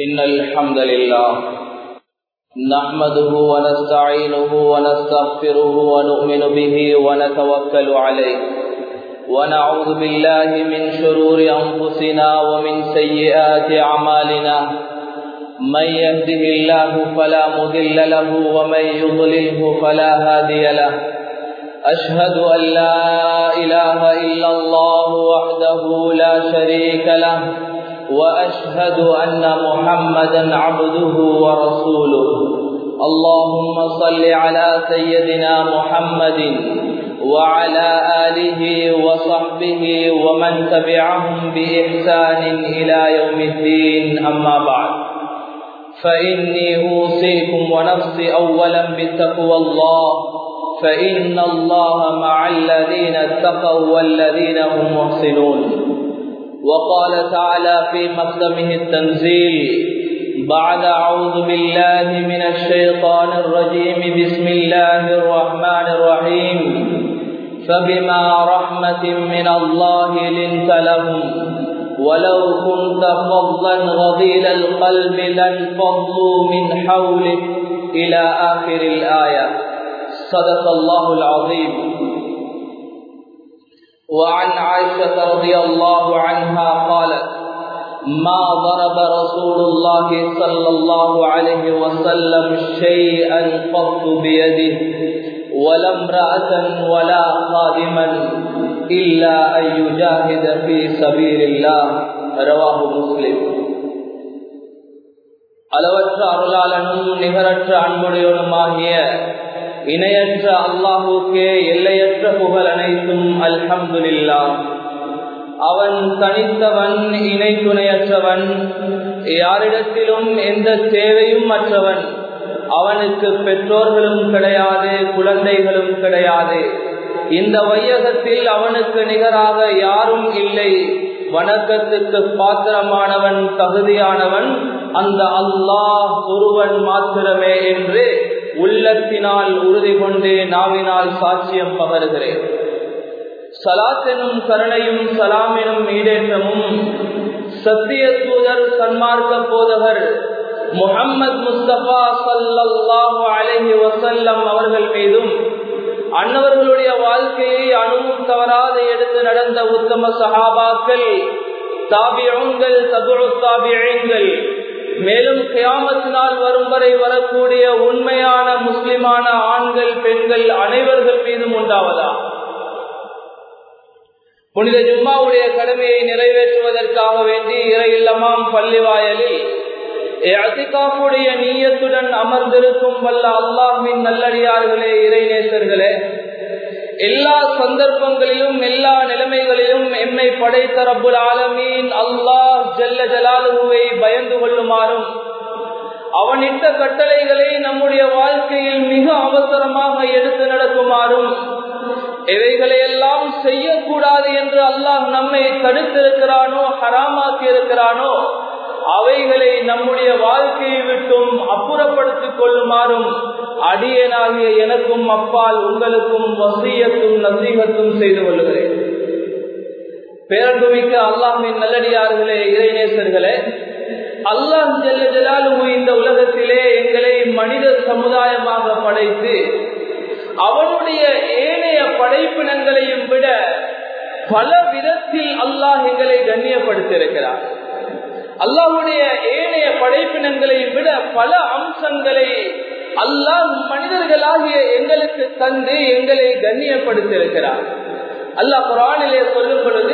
إن الحمد لله نحمده ونستعينه ونستغفره ونؤمن به ونتوكل عليه ونعوذ بالله من شرور أنفسنا ومن سيئات أعمالنا من يهده الله فلا مذل له ومن يضلله فلا هادي له أشهد أن لا إله إلا الله وحده لا شريك له وأشهد أن محمدا عبده ورسوله اللهم صل على سيدنا محمد وعلى آله وصحبه ومن تبعهم بإحسان إلى يوم الدين أما بعد فإني أوصيكم ونفسي أولا بتقوى الله فإن الله مع الذين اتقوا والذين هم محسنون وقال تعالى في مقدمه التنزيل بعد أعوذ بالله من الشيطان الرجيم بسم الله الرحمن الرحيم فبما رحمة من الله لنت لهم ولو كنت فظا غضيل القلب لانفضوا من حولك إلى آخر الآية صدق الله العظيم وعن عائشة رضي الله عنها قالت ما ضرب رسول الله صلى الله عليه وسلم شيئا قط بيده ولا امرأة ولا خادما إلا أن يجاهد في سبيل الله رواه مسلم அளவற்ற அருளாளனும் நிகரற்ற அன்புடையவனுமாகிய இணையற்ற அல்லாஹுக்கே எல்லையற்ற புகழ் அனைத்தும் அல்ஹம்துலில்லா அவன் தனித்தவன் இணை துணையற்றவன் யாரிடத்திலும் எந்த தேவையும் மற்றவன் அவனுக்கு பெற்றோர்களும் கிடையாது குழந்தைகளும் கிடையாது இந்த வையகத்தில் அவனுக்கு நிகராக யாரும் இல்லை வணக்கத்துக்கு பாத்திரமானவன் தகுதியானவன் அந்த அல்லாஹ் ஒருவன் மாத்திரமே என்று உள்ளத்தினால் உறுதி கொண்டு நாவினால் சாட்சியம் பகருகிறேன் சலாத் எனும் கருணையும் சலாம் எனும் ஈடேற்றமும் சத்திய தூதர் சன்மார்க்க போதகர் முகம்மது முஸ்தபா சல்லாஹு அலஹி வசல்லம் அவர்கள் மீதும் அன்னவர்களுடைய வாழ்க்கையை அணுவும் தவறாத எடுத்து நடந்த உத்தம சஹாபாக்கள் தாபியங்கள் தபுழு தாபியங்கள் மேலும் கியாமத்தினால் வரும் வரை வரக்கூடிய உண்மையான முஸ்லிமான ஆண்கள் பெண்கள் அனைவர்கள் மீதும் உண்டாவதா புனித ஜும்மாவுடைய கடமையை நிறைவேற்றுவதற்காக வேண்டி இறையில்லமாம் பள்ளிவாயலில் அதிகாப்புடைய நீயத்துடன் அமர்ந்திருக்கும் வல்ல அல்லாஹின் நல்லடியார்களே இறைநேசர்களே எல்லா சந்தர்ப்பங்களிலும் எல்லா நிலைமைகளிலும் எம்மை படைத்த ரப்புல் ஆலமீன் அல்லாஹ் ஜல்ல ஜலாலுவை பயந்து கொள்ளுமாறும் அவனிட்ட கட்டளைகளை நம்முடைய வாழ்க்கையில் மிக அவசரமாக எடுத்து நடக்குமாறும் இவைகளையெல்லாம் செய்யக்கூடாது என்று அல்லாஹ் நம்மை தடுத்திருக்கிறானோ ஹராமாக்கி இருக்கிறானோ அவைகளை நம்முடைய வாழ்க்கையை விட்டும் அப்புறப்படுத்திக் கொள்ளுமாறும் அடியனாகிய எனக்கும் அப்பால் உங்களுக்கும் வசியத்தும் நசீகத்தும் செய்து கொள்ளுகிறேன் பேரன்புமிக்க அல்லாஹின் நல்லடியார்களே இறைநேசர்களே அல்லாஹ் ஜெல்ல ஜலாலு இந்த உலகத்திலே எங்களை மனித சமுதாயமாக படைத்து அவனுடைய ஏனைய படைப்பினங்களையும் விட பல விதத்தில் அல்லாஹ் எங்களை கண்ணியப்படுத்தியிருக்கிறார் அல்லாஹுடைய ஏனைய படைப்பினங்களையும் விட பல அம்சங்களை அல்லாஹ் மனிதர்களாகிய எங்களுக்கு தந்து எங்களை கண்ணியப்படுத்தியிருக்கிறார் அல்லாஹ் குரானிலே சொல்லும் பொழுது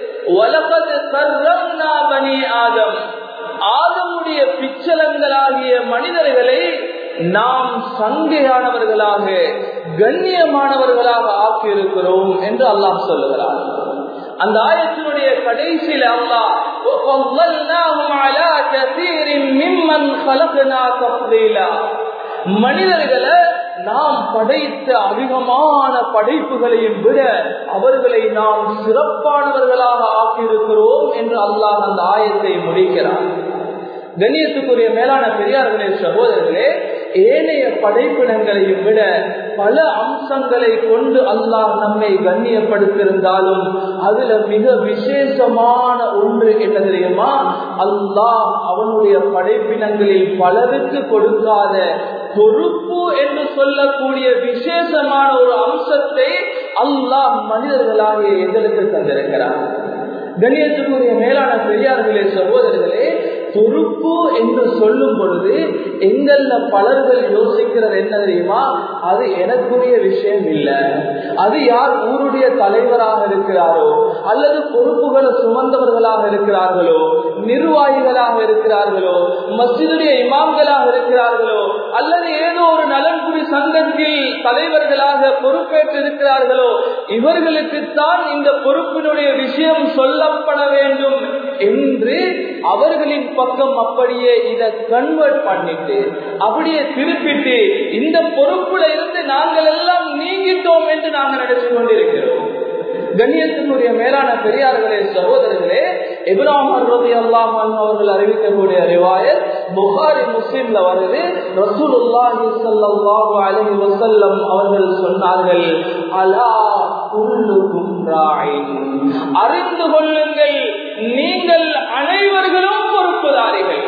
ஆதம் ஆதமுடைய பிச்சலங்களாகிய மனிதர்களை நாம் சங்கையானவர்களாக கண்ணியமானவர்களாக ஆக்கியிருக்கிறோம் என்று அல்லாஹ் சொல்லுகிறார் அந்த ஆயத்தினுடைய கடைசியில் அல்லாஹ் மனிதர்களை நாம் படைத்த அதிகமான படைப்புகளையும் விட அவர்களை நாம் சிறப்பானவர்களாக ஆக்கியிருக்கிறோம் என்று அல்லாஹ் அந்த ஆயத்தை முடிக்கிறார் கண்ணியத்துக்குரிய மேலான பெரியார்களே சகோதரர்களே ஏனைய படைப்பினங்களையும் விட பல அம்சங்களை கொண்டு அல்லாஹ் நம்மை கண்ணியப்படுத்தியிருந்தாலும் அதுல மிக விசேஷமான ஒன்று என்ன தெரியுமா அல்லாஹ் அவனுடைய படைப்பினங்களில் பலருக்கு கொடுக்காத பொறுப்பு என்று சொல்லக்கூடிய விசேஷமான ஒரு அம்சத்தை அல்லாஹ் மனிதர்களாகிய எங்களுக்கு தந்திருக்கிறார் கண்ணியத்துக்குரிய மேலான பெரியார்களே சகோதரர்களே பொறுப்பு என்று சொல்லும் பொழுது எங்கள்ல பலர்கள் யோசிக்கிறது என்ன தெரியுமா அது எனக்குரிய விஷயம் இல்லை அது யார் ஊருடைய தலைவராக இருக்கிறாரோ அல்லது பொறுப்புகளை சுமந்தவர்களாக இருக்கிறார்களோ நிர்வாகிகளாக இருக்கிறார்களோ மசிதுடைய இமாம்களாக இருக்கிறார்களோ அல்லது ஏதோ ஒரு நலன்புரி சங்கத்தில் தலைவர்களாக பொறுப்பேற்று இருக்கிறார்களோ இவர்களுக்குத்தான் இந்த பொறுப்பினுடைய விஷயம் சொல்லப்பட வேண்டும் என்று அவர்களின் பக்கம் அப்படியே இதை கன்வெர்ட் பண்ணிட்டு அப்படியே திருப்பிட்டு இந்த பொறுப்புல இருந்து நாங்கள் எல்லாம் நீங்கிட்டோம் என்று நாங்கள் நினைச்சு கொண்டிருக்கிறோம் கண்ணியத்தினுடைய மேலான பெரியார்களே சகோதரர்களே இப்ராஹிம் ரதி அல்லாஹ் அவர்கள் அறிவிக்கக்கூடிய ரிவாயத் புகாரி முஸ்லிம்ல வருது ரசூலுல்லாஹி ஸல்லல்லாஹு அலைஹி வஸல்லம் அவர்கள் சொன்னார்கள் அலா குல்லுக்கும் ராயின் அறிந்து கொள்ளுங்கள் நீங்கள் அனைவர்களும் பொறுப்புதாரிகள்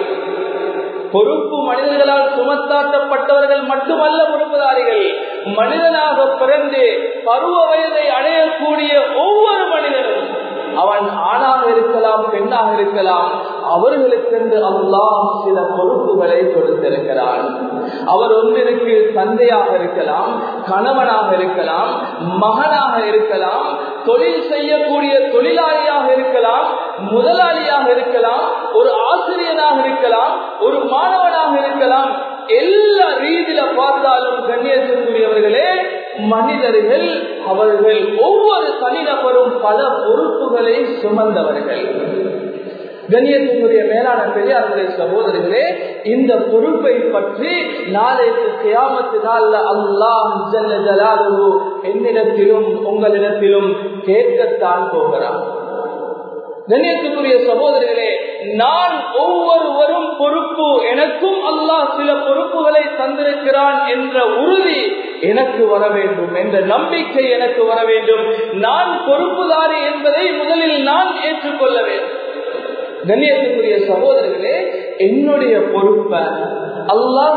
பொறுப்பு மனிதர்களால் சுமத்தாட்டப்பட்டவர்கள் மட்டுமல்ல பொறுப்புதாரிகள் மனிதனாக பிறந்து பருவ வயதை அடையக்கூடிய ஒவ்வொரு மனிதனும் அவன் ஆணாக இருக்கலாம் பெண்ணாக இருக்கலாம் அவர்களுக்கென்று அல்லாஹ் சில பொறுப்புகளை கொடுத்திருக்கிறான் அவர் ஒன்றிற்கு தந்தையாக இருக்கலாம் கணவனாக இருக்கலாம் மகனாக இருக்கலாம் தொழில் செய்யக்கூடிய தொழிலாளியாக இருக்கலாம் முதலாளியாக இருக்கலாம் ஒரு ஆசிரியனாக இருக்கலாம் ஒரு மாணவனாக இருக்கலாம் எல்லா ரீதியில பார்த்தாலும் கண்ணியத்திற்குரியவர்களே மனிதர்கள் அவர்கள் ஒவ்வொரு தனிநபரும் பல பொறுப்புகளை சுமந்தவர்கள் கண்ணியத்தினுடைய மேலான பெரியார்களே சகோதரர்களே இந்த பொறுப்பை பற்றி நாளைக்கு கியாமத்து நாள்ல அல்லாஹ் ஜல்ல ஜலாலுஹு என்னிடத்திலும் உங்களிடத்திலும் கேட்கத்தான் போகிறான் கண்ணியத்துக்குரிய சகோதரர்களே நான் ஒவ்வொருவரும் பொறுப்பு எனக்கும் அல்லாஹ் சில பொறுப்புகளை தந்திருக்கிறான் என்ற உறுதி எனக்கு வர வேண்டும் என்ற நம்பிக்கை எனக்கு வர வேண்டும் நான் பொறுப்புதாரி என்பதை முதலில் நான் ஏற்றுக்கொள்ள வேண்டும் கண்ணியத்துக்குரிய சகோதரர்களே என்னுடைய பொறுப்பை அல்லாஹ்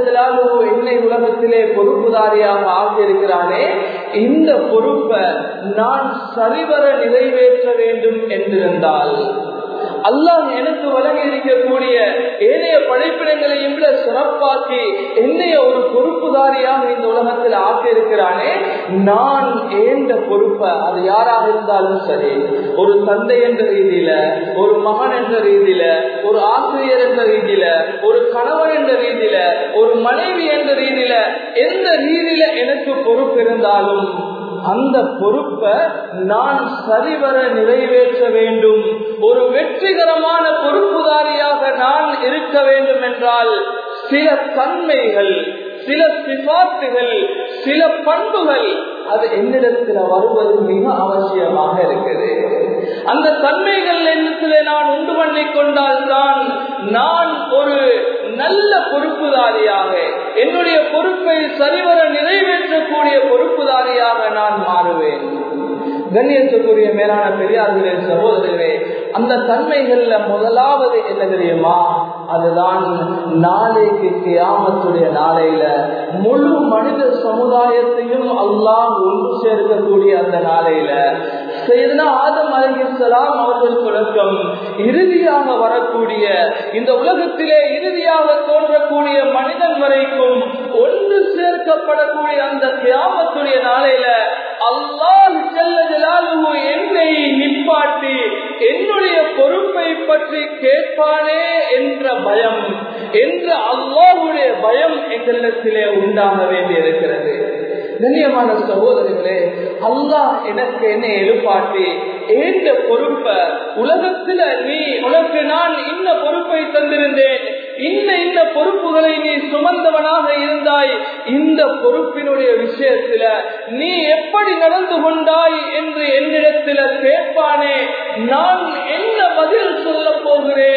என்னை உலகத்திலே பொறுப்புதாரியாக ஆகியிருக்கிறானே இந்த பொறுப்பை நான் சரிவர நிறைவேற்ற வேண்டும் என்றிருந்தால் அல்லாஹ் எனக்கு வழங்கி இருக்கக்கூடிய ஏனைய படைப்பிடங்களையும் விட சிறப்பாக்கி என்னைய ஒரு பொறுப்புதாரியாக இந்த உலகத்தில் ஆக்கியிருக்கிறானே நான் ஏந்த பொறுப்பை அது யாராக இருந்தாலும் சரி ஒரு தந்தை என்ற ரீதியில ஒரு மகன் என்ற ரீதியில ஒரு ஆசிரியர் என்ற ரீதியில ஒரு கணவன் என்ற ரீதியில ஒரு மனைவி என்ற ரீதியில எந்த ரீதியில எனக்கு பொறுப்பு இருந்தாலும் அந்த பொறுப்பை நான் சரிவர நிறைவேற்ற வேண்டும் ஒரு வெற்றிகரமான பொறுப்புதாரியாக நான் இருக்க வேண்டும் என்றால் சில தன்மைகள் சில சிபாத்துகள் சில பண்புகள் அது என்னிடத்தில் வருவது மிக அவசியமாக இருக்குது அந்த தன்மைகள் என்னத்திலே நான் உண்டு பண்ணி கொண்டால் தான் நான் ஒரு நல்ல பொறுப்புதாரியாக என்னுடைய பொறுப்பை சரிவர நிறைவேற்றக்கூடிய பொறுப்புதாரியாக நான் மாறுவேன் கண்ணியத்துக்குரிய மேலான பெரியார்களே சகோதரர்களே அந்த தன்மைகள்ல முதலாவது என்ன தெரியுமா அதுதான் நாளைக்கு கியாமத்துடைய நாளையில முழு மனித சமுதாயத்தையும் அல்லாஹ் ஒன்று சேர்க்கக்கூடிய அந்த நாளையில செய்தனா ஆதம் அலிசலாம் அவர்கள் தொடக்கம் இறுதியாக வரக்கூடிய இந்த உலகத்திலே இறுதியாக தோன்றக்கூடிய மனிதன் வரைக்கும் ஒன்று சேர்க்கப்படக்கூடிய அந்த கியாமத்துடைய நாளையில அல்லாஹ் செல்ல ஜலாலுவு என்னை நிப்பாட்டி என்னுடைய பொறுப்பை பற்றி கேட்பானே என்ற பயம் என்ற அல்லாஹுடைய பயம் எங்களிடத்திலே உண்டாக வேண்டியிருக்கிறது கண்ணியமான சகோதரர்களே அல்லாஹ் எனக்கு என்ன எழுப்பாட்டி ஏந்த பொறுப்ப உலகத்துல நீ உனக்கு நான் இன்ன பொறுப்பை தந்திருந்தேன் இன்ன இன்ன பொறுப்புகளை நீ சுமந்தவனாக இருந்தாய் இந்த பொறுப்பினுடைய விஷயத்துல நீ எப்படி நடந்து கொண்டாய் என்று என்னிடத்துல கேட்பானே நான் என்ன பதில் சொல்ல போகிறேன்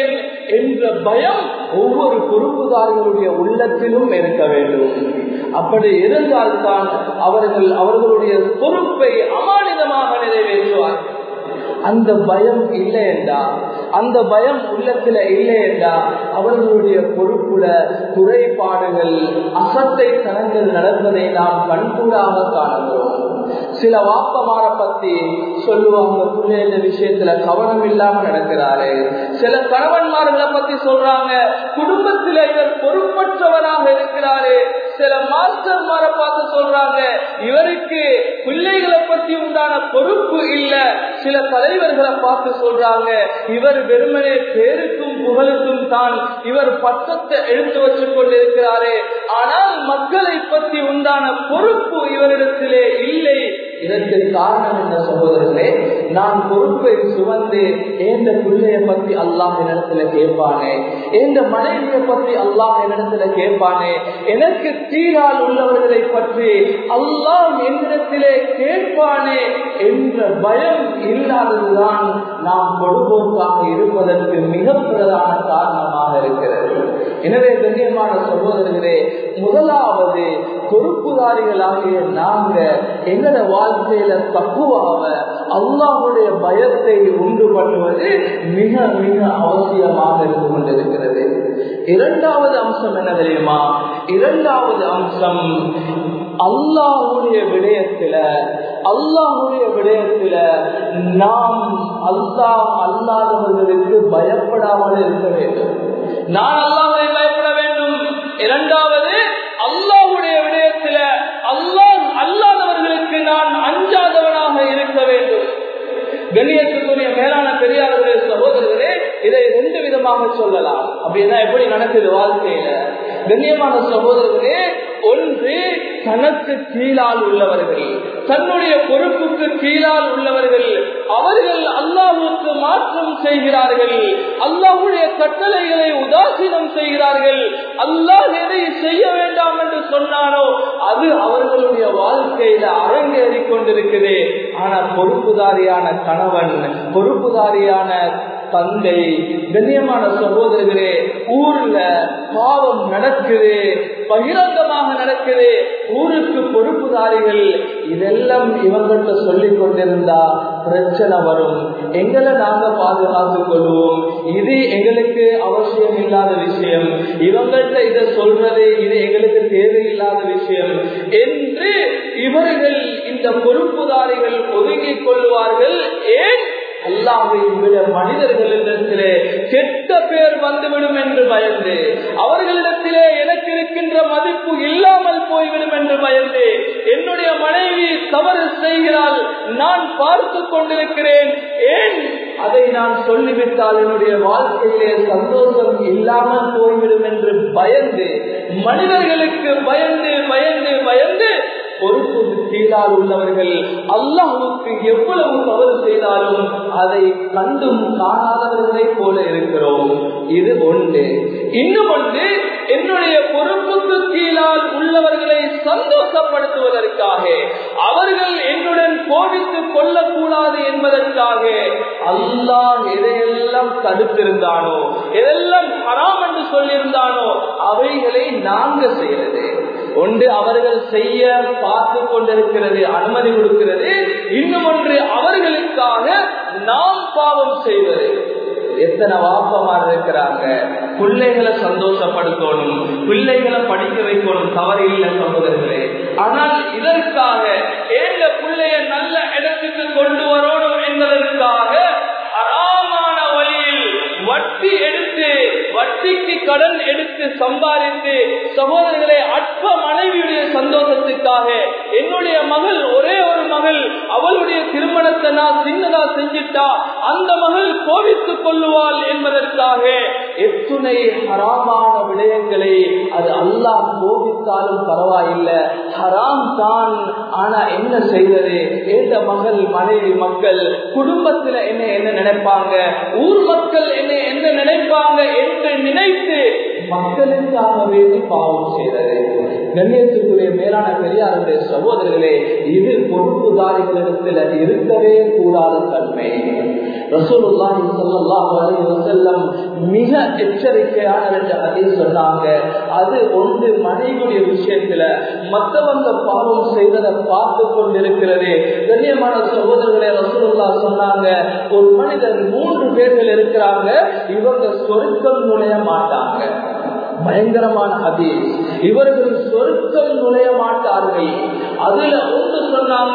என்ற பயம் ஒவ்வொரு பொறுப்புதாரிகளுடைய உள்ளத்திலும் இருக்க வேண்டும் அப்படி இருந்தால்தான் அவர்கள் அவர்களுடைய பொறுப்பை அமானிதமாக நிறைவேற்றுவார்கள் அந்த பயம் இல்லை என்றா அந்த பயம் உள்ளத்துல இல்லை என்றா அவர்களுடைய பொறுப்புல குறைபாடுகள் அசத்தை தனங்கள் நடப்பதை நாம் கண்கூடாக காணுகிறோம் சில வாப்பமார பத்தி சொல்லுவாங்க பிள்ளைங்க விஷயத்துல கவனம் இல்லாம நடக்கிறாரு சில கணவன்மார்களை பத்தி சொல்றாங்க குடும்பத்தில இவர் பொறுப்பற்றவராக இருக்கிறாரு சில மாஸ்டர்மாரை பார்த்து சொல்றாங்க இவருக்கு பிள்ளைகளை பற்றி உண்டான பொறுப்பு இல்ல சில தலைவர்களை பார்த்து சொல்றாங்க இவர் வெறுமனே பேருக்கும் புகழுக்கும் தான் இவர் பட்டத்தை எடுத்து வச்சு கொண்டிருக்கிறாரே ஆனால் மக்களை பற்றி உண்டான பொறுப்பு இவரிடத்திலே இல்லை இதற்கு காரணம் என்ன சகோதரர்களே நான் பொறுப்பை சுமந்து எந்த பிள்ளைய பத்தி அல்லாஹ் இடத்துல கேட்பானே எந்த மனைவியை பற்றி அல்லாஹ் இடத்துல கேட்பானே எனக்கு தீரால் உள்ளவர்களை பற்றி அல்லாஹ் என்னிடத்திலே கேட்பானே என்ற பயம் இல்லாததுதான் நாம் கொடுபோக்காக இருப்பதற்கு மிக பிரதான காரணமாக இருக்கிறது எனவே கண்ணியமான சகோதரர்களே முதலாவது பொறுப்புதாரிகளாகிய நாங்க எங்களோட வாழ்க்கையில தப்புவாக அல்லாஹுடைய பயத்தை உண்டு பண்ணுவது மிக மிக அவசியமாக இருந்து கொண்டிருக்கிறது இரண்டாவது அம்சம் என்ன தெரியுமா இரண்டாவது அம்சம் அல்லாஹுடைய விடயத்துல அல்லாஹுடைய விடயத்துல நாம் அல்லாஹ் அல்லாதவர்களுக்கு பயப்படாமல் இருக்க வேண்டும் நான் அல்லாஹை பயப்பட வேண்டும் இரண்டாவது அல்லாஹுடைய விடயத்துல அல்லாஹ் அல்லாதவர்களுக்கு நான் அஞ்சாதவனாக இருக்க வேண்டும் கண்ணியத்துக்குரிய மேலான பெரியார்களே சகோதரர்களே இதை ரெண்டு விதமாக சொல்லலாம் அப்படின்னா எப்படி நடக்குது வாழ்க்கையில கண்ணியமான சகோதரர்களே ஒன்று தனக்கு கீழால் உள்ளவர்கள் தன்னுடைய பொறுப்புக்கு கீழால் உள்ளவர்கள் அவர்கள் அல்லாஹுக்கு மாற்றம் செய்கிறார்கள் அல்லாஹுடைய கட்டளைகளை உதாசீனம் செய்கிறார்கள் அல்லாஹ் எதை செய்ய வேண்டாம் என்று சொன்னானோ அது அவர்களுடைய வாழ்க்கையில அரங்கேறி கொண்டிருக்குது ஆனா பொறுப்புதாரியான கணவன் பொறுப்புதாரியான தந்தை கண்ணியமான சகோதரர்களே ஊர்ல பாவம் நடக்குது பகிரங்கமாக நடக்குது ஊருக்கு பொறுப்புதாரிகள் இதெல்லாம் இவங்கள்ட்ட சொல்லிக் கொண்டிருந்தா பிரச்சனை வரும் எங்களை நாங்க பாதுகாத்துக் கொள்வோம் இது எங்களுக்கு அவசியம் இல்லாத விஷயம் இவங்கள்ட்ட இதை சொல்றது இது எங்களுக்கு தேவையில்லாத விஷயம் என்று இவர்கள் இந்த பொறுப்புதாரிகள் ஒதுங்கிக் கொள்வார்கள் ஏன் அல்லாவை விட மனிதர்களிடத்திலே கெட்ட பேர் வந்துவிடும் என்று பயந்து அவர்களிடத்திலே எனக்கு இருக்கின்ற மதிப்பு இல்லாமல் போய்விடும் என்று பயந்து என்னுடைய மனைவி தவறு செய்கிறாள் நான் பார்த்து கொண்டிருக்கிறேன் ஏன் அதை நான் சொல்லிவிட்டால் என்னுடைய வாழ்க்கையிலே சந்தோஷம் இல்லாமல் போய்விடும் என்று பயந்து மனிதர்களுக்கு பயந்து பயந்து பயந்து பொறுப்புக்கு கீழால் உள்ளவர்கள் அல்லாஹுக்கு எவ்வளவு தவறு செய்தாலும் அதை கண்டும் காணாதவர்களை போல இருக்கிறோம் இது ஒன்று இன்னும் ஒன்று என்னுடைய பொறுப்புக்கு கீழால் உள்ளவர்களை சந்தோஷப்படுத்துவதற்காக அவர்கள் என்னுடன் கோபித்துக் கொள்ளக்கூடாது என்பதற்காக அல்லாஹ் எதையெல்லாம் தடுத்திருந்தானோ எதெல்லாம் ஹராம் என்று சொல்லியிருந்தானோ அவைகளை நாங்க செய்யறது ஒன்று அவர்கள் செய்ய பார்த்து கொண்டிருக்கிறது அனுமதி கொடுக்கிறது இன்னும் ஒன்று அவர்களுக்காக நாம் பாவம் செய்வது எத்தனை வாப்பமார் இருக்கிறாங்க பிள்ளைகளை சந்தோஷப்படுத்தணும் பிள்ளைகளை படிக்க வைக்கணும் தவறு இல்லை சகோதரர்களே ஆனால் இதற்காக ஏங்க பிள்ளைய நல்ல இடத்துக்கு கொண்டு வரணும் என்பதற்காக அறாமான வழியில் வட்டி எடுத்து வட்டிக்கு கடன் எடுத்து சம்பாதித்து சகோதரர்களே அற்ப மனைவியுடைய சந்தோஷத்துக்காக என்னுடைய மகள் ஒரே ஒரு மகள் அவளுடைய திருமணத்தை நான் சின்னதா செஞ்சிட்டா அந்த மகள் கோபித்துக் கொள்ளுவாள் என்பதற்காக எத்துணை ஹராமான விடயங்களை அது அல்லாஹ் கோபித்தாலும் பரவாயில்லை ஹராம் தான் ஆனா என்ன செய்வது எந்த மகள் மனைவி மக்கள் குடும்பத்துல என்ன என்ன நினைப்பாங்க ஊர் மக்கள் என்ன என்ன நினைப்பாங்க என்று நினைத்து மக்களுக்காக வேண்டி பாவம் செய்தது கண்ணியத்துக்குரிய மேலான பெரியாருடைய சகோதரர்களே இது பொறுப்புதாரிகளிடத்தில் இருக்கவே கூடாத தன்மை ரசூலுல்லாஹி ஸல்லல்லாஹு அலைஹி வஸல்லம் மிக எச்சரிக்கையான ரெண்டு ஹதீஸ் சொன்னாங்க அது ஒன்று மனைவியுடைய விஷயத்துல மத்தவங்க பாவம் செய்ததை பார்த்து கொண்டிருக்கிறது கண்ணியமான சகோதரர்களே ரசூலுல்லா சொன்னாங்க ஒரு மனிதன் மூன்று பேர்கள் இருக்கிறாங்க இவங்க சொருக்கம் நுழைய மாட்டாங்க பயங்கரமான ஹதீஸ் இவர்கள் சொருக்கம் நுழைய மாட்டார்கள் அதுல ஒன்று சொன்னாங்க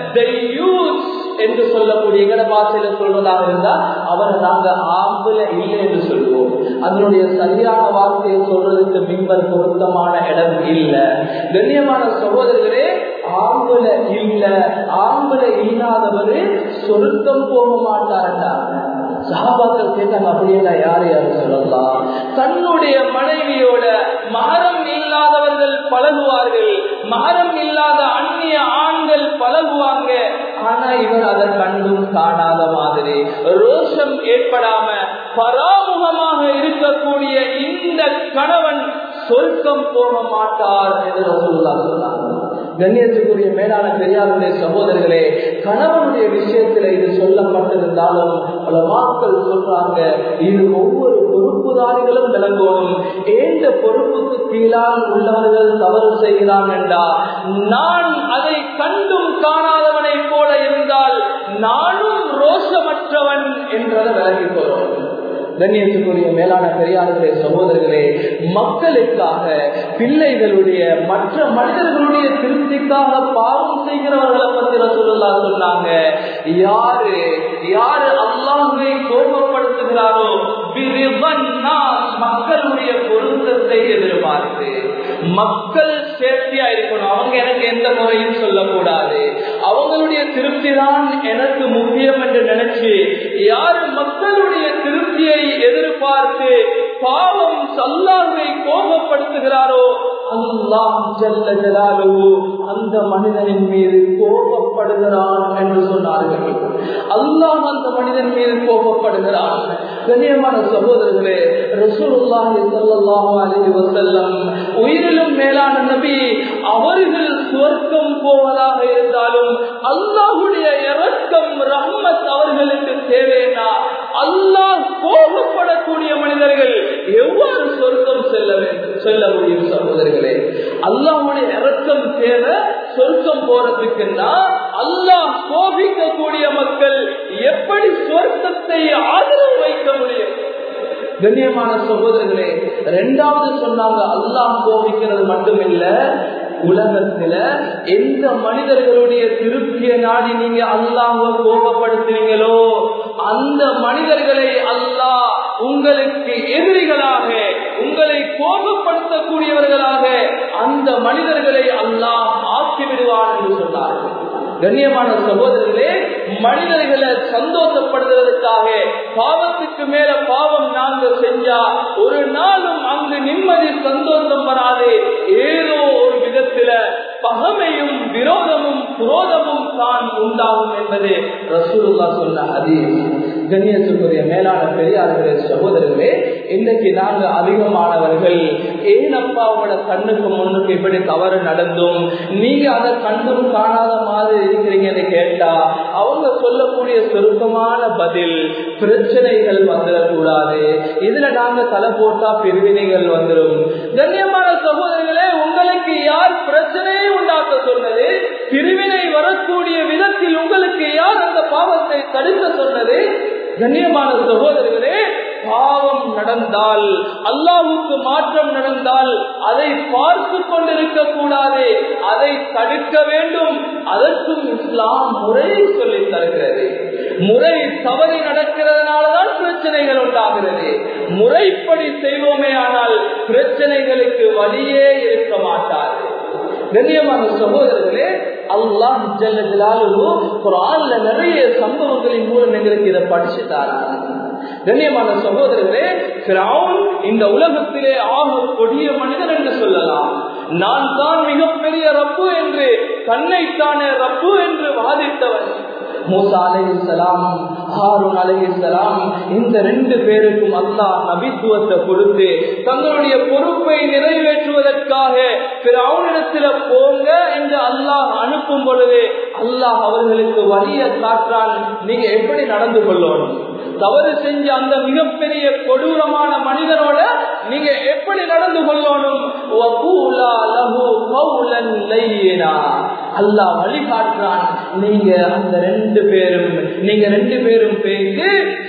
என்று சொல்லக்கூடிய எங்கட பாசையில சொல்றதாக இருந்தா அவரை நாங்க ஆம்புல இல்லை என்று சொல்லுவோம் அதனுடைய சரியான வார்த்தையை சொல்றதுக்கு மிம்பர் பொருத்தமான இடம் இல்ல கண்ணியமான சகோதரர்களே ஆம்புல இல்ல ஆம்புல இல்லாதவரு சொருக்கம் போக மாட்டாருன்றாங்க சகாபாக்கள் கேட்டாங்க அப்படியெல்லாம் யாரு யாரு சொல்லலாம் தன்னுடைய மனைவியோட மகரம் இல்லாதவர்கள் பழகுவார்கள் மகரம் இல்லாத அந்நிய ஆண்கள் பழகுவாங்க ஆனா இவர் அதை கண்டும் காணாத மாதிரி ரோஷம் ஏற்படாம பராமுகமாக இருக்கக்கூடிய இந்த கணவன் சொர்க்கம் போக மாட்டார் என்று சொல்லா சொன்னாங்க கண்ணியத்துக்குரிய மேலான பெரியாருடைய சகோதரர்களே கணவனுடைய விஷயத்துல இது சொல்லப்பட்டிருந்தாலும் பல மக்கள் சொல்றாங்க இது ஒவ்வொரு பொறுப்புதாரிகளும் விளங்கணும் ஏந்த பொறுப்புக்கு கீழால் உள்ளவர்கள் தவறு செய்கிறான் என்றா நான் அதை கண்டும் காணாதவனை போல இருந்தால் நானும் ரோஷமற்றவன் என்றதை விளங்கிக் கொள்ளும் கண்ணியத்துக்குரிய மேலான பெரியாருடைய சகோதரர்களே மக்களுக்காக பிள்ளைகளுடைய மற்ற மனிதர்களுடைய திருப்திக்காக பாவம் செய்கிறவர்களை பத்தி சொல்லலா சொன்னாங்க யாரு யாரு அல்லாஹுவை கோபப்படுத்துகிறாரோ மக்களுடைய பொருத்தத்தை எதிர்பார்த்து மக்கள் சேஃப்டியா இருக்கணும் அவங்க எனக்கு எந்த முறையும் சொல்லக்கூடாது அவங்களுடைய திருப்தி தான் எனக்கு முக்கியம் என்று நினைச்சு யாரு மக்களுடைய திருப்தியை எதிர்பார்த்து பாவம் சல்லாவை கோபப்படுத்துகிறாரோ அல்லாஹ் ஜல்ல ஜலாலுவு அந்த மனிதனின் மீது கோபப்படுகிறான் என்று சொன்னார்கள் அல்லாஹ் அந்த மனிதன் மீது கோபப்படுகிறான் கண்ணியமான சகோதரர்களே ரசூலுல்லாஹி ஸல்லல்லாஹு அலைஹி வஸல்லம் உயிரிலும் மேலான நபி அவர்கள் சுவர்க்கம் போவதாக இருந்தாலும் அல்லாஹ்வுடைய இரக்கம் ரஹ்மத் அவர்களுக்கு தேவைன்னா அல்லாஹ் கோபப்படக்கூடிய மனிதர்கள் எவ்வாறு சொர்க்கம் செல்ல வேண்டும் செல்ல முடியும் சகோதரர்களே அல்லாஹுடைய இரக்கம் தேவை சொர்க்கம் போறதுக்குன்னா அல்லாஹ் கோபிக்கக்கூடிய மக்கள் எப்படி சொர்க்கத்தை ஆதரவு வைக்க முடியும் கண்ணியமான சகோதரர்களே ரெண்டாவது சொன்னாங்க அல்லாஹ் கோபிக்கிறது மட்டுமில்ல உலகத்துல எந்த மனிதர்களுடைய திருப்திய நாடி நீங்க அல்லாஹ கோபப்படுத்துறீங்களோ அந்த மனிதர்களை அல்லாஹ் உங்களுக்கு எதிரிகளாக உங்களை கோபப்படுத்தக்கூடியவர்களாக அந்த மனிதர்களை அல்லாஹ் ஆக்கிவிடுவார் என்று சொன்னார்கள் கண்ணியமான சகோதரர்களே மனிதர்களை சந்தோஷப்படுத்துவதற்காக பாவத்துக்கு மேல பாவம் நாங்க செஞ்சா ஒரு நாளும் அங்கு நிம்மதி சந்தோஷம் வராது ஏதோ ஒரு விதத்துல பகமையும் விரோதமும் குரோதமும் தான் உண்டாகும் என்பது ரசூலுல்லா சொன்ன அதீஸ் கண்ணியத்துக்குரிய மேலான பெரியார்களே சகோதரர்களே இன்னைக்கு நாங்க அதிகமானவர்கள் ஏனப்பா உங்களோட கண்ணுக்கு முன்னுக்கு இப்படி தவறு நடந்தும் நீங்க அதை கண்டும் காணாத மாதிரி இருக்கிறீங்கன்னு கேட்டா அவங்க சொல்லக்கூடிய சுருக்கமான பதில் பிரச்சனைகள் வந்துடக்கூடாது இதுல நாங்க தலை போட்டா பிரிவினைகள் வந்துடும் கண்ணியமான சகோதரர்களே உங்களுக்கு யார் பிரச்சனையை உண்டாக்க சொன்னது பிரிவினை வரக்கூடிய விதத்தில் உங்களுக்கு யார் அந்த பாவத்தை தடுக்க சொன்னது கண்ணியமான சகோதரர்களே பாவம் நடந்தால் அல்லாவுக்கு மாற்றம் நடந்தால் அதை பார்த்து கொண்டிருக்க கூடாது அதை தடுக்க வேண்டும் அதற்கும் இஸ்லாம் முறையை சொல்லி தருகிறது முறை தவறி நடக்கிறதுனாலதான் பிரச்சனைகள் உண்டாகிறது முறைப்படி செய்வோமே ஆனால் பிரச்சனைகளுக்கு வழியே இருக்க மாட்டாது கண்ணியமான சகோதரர்களே அல்லாஹ் குரான்ல நிறைய சம்பவங்களின் மூலம் எங்களுக்கு இதை படிச்சுட்டாரா கண்ணியமான சகோதரர்களே இந்த உலகத்திலே ஆக கொடிய மனிதன் என்று சொல்லலாம் நான் தான் மிகப்பெரிய ரப்பு என்று தன்னைத்தானே ரப்பு என்று வாதித்தவன் மூசா அலைஹிஸ்ஸலாம் ஹாரூன் அலைஹிஸ்ஸலாம் இந்த ரெண்டு பேருக்கும் அல்லாஹ் நபித்துவத்தை கொடுத்து தங்களுடைய பொறுப்பை நிறைவேற்றுவதற்காக பிறவுனிடத்துல போங்க என்று அல்லாஹ் அனுப்ப அனுப்பும் பொழுது அல்லாஹ் அவர்களுக்கு வழிய காற்றான் நீங்க எப்படி நடந்து கொள்ளணும் தவறு செஞ்ச அந்த மிகப்பெரிய கொடூரமான மனிதனோட நீங்க எப்படி நடந்து கொள்ளணும் அல்லாஹ் வழிகாட்டுறான் நீங்க அந்த ரெண்டு பேரும் நீங்க ரெண்டு பேரும் பேசி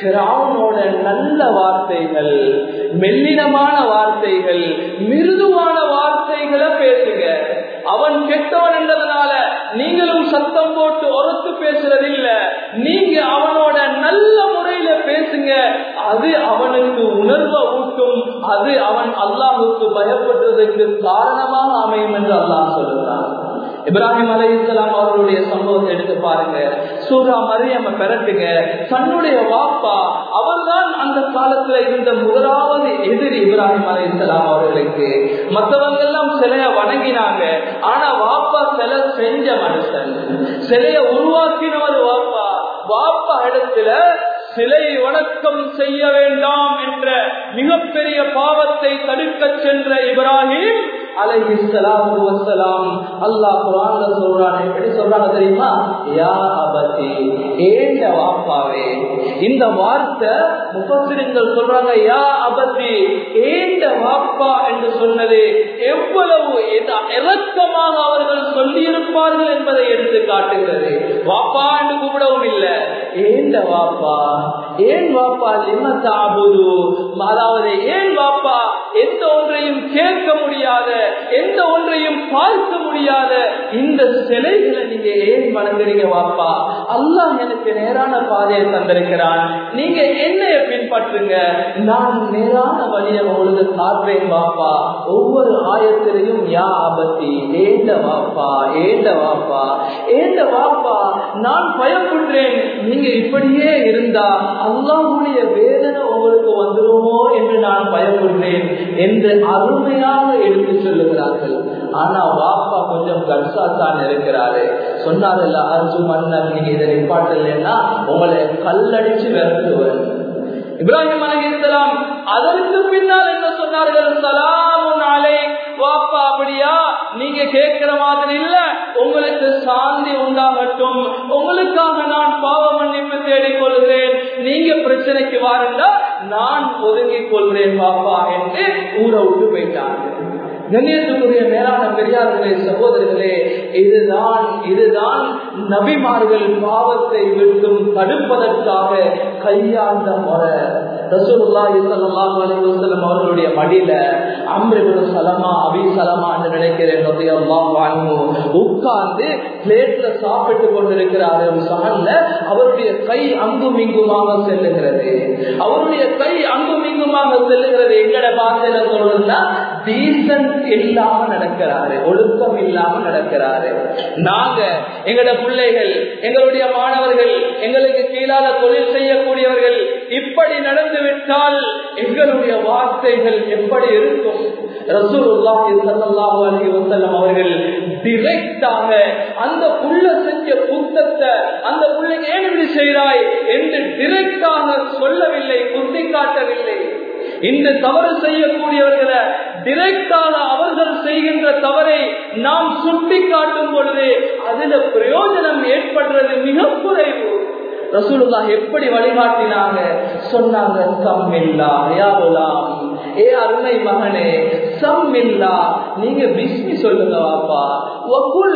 அவனோட நல்ல வார்த்தைகள் மெல்லினமான வார்த்தைகள் மிருதுவான வார்த்தைகளை பேசுங்க அவன் கெட்டவன் என்றதுனால நீங்களும் சத்தம் போட்டு உரத்து பேசுறது இல்ல நீங்க அவனோட நல்ல முறையில பேசுங்க அது அவனுக்கு உணர்வை ஊட்டும் அது அவன் அல்லாஹுக்கு பயப்படுறதுக்கு காரணமாக அமையும் என்று அல்லாஹ் சொல்லுகிறான் இப்ராஹிம் அலை இஸ்லாம் அவர்களுடைய சம்பவத்தை எடுத்து பாருங்க சூரா மரியம்ம பெறட்டுங்க தன்னுடைய வாப்பா அவர்தான் அந்த காலத்துல இருந்த முதலாவது எதிரி இப்ராஹிம் அலை இஸ்லாம் அவர்களுக்கு மற்றவங்க எல்லாம் சிலைய வணங்கினாங்க ஆனா வாப்பா சிலை செஞ்ச மனுஷன் சிலைய உருவாக்கினவர் வாப்பா வாப்பா இடத்துல சிலை வணக்கம் செய்ய வேண்டாம் என்ற மிகப்பெரிய பாவத்தை தடுக்க சென்ற இப்ராஹிம் அலைஹி ஸலாத்து வஸ்ஸலாம் அல்லாஹ் குர்ஆன்ல சொல்றான் எப்படி சொல்றாங்க தெரியுமா யா அபதி ஏண்ட வாப்பாவே இந்த வார்த்தை முஃபஸ்ஸிரின்கள் சொல்றாங்க யா அபதி ஏண்ட வாப்பா என்று சொன்னது எவ்வளவு இறக்கமாக அவர்கள் சொல்லி இருப்பார்கள் என்பதை எடுத்து காட்டுகிறது வாப்பா என்று கூப்பிடவும் இல்லை ஏண்ட வாப்பா ஏன் வாப்பா லிம தாபுது அதாவது ஏன் வாப்பா எந்த ஒன்றையும் கேட்க முடியாத எந்த ஒன்றையும் பார்க்க முடியாத இந்த சிலைகளை நீங்க ஏன் வணங்குறீங்க வாப்பா அல்லாஹ் எனக்கு நேரான பாதையை தந்திருக்கிறான் நீங்க என்னைய பின்பற்றுங்க நான் நேரான வழியை உங்களுக்கு காட்டுறேன் வாப்பா ஒவ்வொரு ஆயத்திலையும் யா ஆபத்தி ஏண்ட வாப்பா ஏண்ட வாப்பா ஏண்ட வாப்பா நான் பயப்படுறேன் நீங்க இப்படியே இருந்தா அல்லாஹுடைய வேதனை உங்களுக்கு வந்துருமோ என்று நான் பயப்படுறேன் என்று அருமையாக எடுத்து சொல்லுகிறார்கள் ஆனா வாப்பா கொஞ்சம் கட்சா தான் இருக்கிறாரு சொன்னார்ல அர்ஜு மன்னர் நீங்க இதை நிப்பாட்டலைன்னா உங்களை கல்லடிச்சு விரட்டுவர் இப்ராஹிம் அலைஹிஸ்ஸலாம் அதற்கு பின்னால் என்ன சொன்னார்கள் சலாமுன் அலை வாப்பா அப்படியா நீங்க கேட்கிற மாதிரி இல்ல உங்களுக்கு சாந்தி உண்டாகட்டும் உங்களுக்காக நான் பாவ மன்னிப்பு தேடிக் கொள்கிறேன் நீங்க பிரச்சனைக்கு வாருண்டா நான் ஒதுங்கிக் கொள்கிறேன் பாப்பா என்று ஊரை விட்டு போயிட்டாங்க கண்ணியத்துக்குரிய மேலான பெரியார்களே சகோதரர்களே இதுதான் இதுதான் நபிமார்கள் பாவத்தை விட்டும் தடுப்பதற்காக கையாண்ட முறை ரசூலுல்லாஹி ஸல்லல்லாஹு அலைஹி வஸல்லம் அவர்களுடைய மடியில அம்ர் இப்னு சலமா அபி சலமா என்று நினைக்கிறேன் ரலியல்லாஹு அன்ஹு உட்கார்ந்து பிளேட்ல சாப்பிட்டு கொண்டிருக்கிறார் சஹன்ல அவருடைய கை அங்கும் இங்குமாக செல்லுகிறது அவருடைய கை அங்கும் இங்குமாக செல்லுகிறது எங்கட பாசையில சொல்றதுன்னா டீசன்ட் இல்லாம நடக்கிறாரு ஒழுக்கம் இல்லாம நடக்கிறாரு நாங்க எங்களோட பிள்ளைகள் எங்களுடைய மாணவர்கள் எங்களுக்கு கீழால தொழில் செய்யக்கூடியவர்கள் இப்படி நடந்து விட்டால் எங்களுடைய வார்த்தைகள் எப்படி இருக்கும் ரசூலுல்லாஹி ஸல்லல்லாஹு அலைஹி வஸல்லம் அவர்கள் டிரெக்டாக அந்த புள்ள செஞ்ச குத்தத்தை அந்த பிள்ளைக்கு ஏன் இப்படி செய்கிறாய் என்று டிரெக்டாக சொல்லவில்லை குத்தி காட்டவில்லை இந்த தவறு செய்யக்கூடியவர்களை டிரெக்டாக அவர்கள் செய்கின்ற தவறை நாம் சுட்டி காட்டும் பொழுது அதுல பிரயோஜனம் ஏற்படுறது மிக குறைவு ரசூலுல்லா எப்படி வழிகாட்டினாங்க சொன்னாங்க சம்மில்லா யாருலாம் ஏ அருமை மகனே சம்மில்லா நீங்க பிஸ்மி சொல்லுங்க வாப்பா ஒக்குள்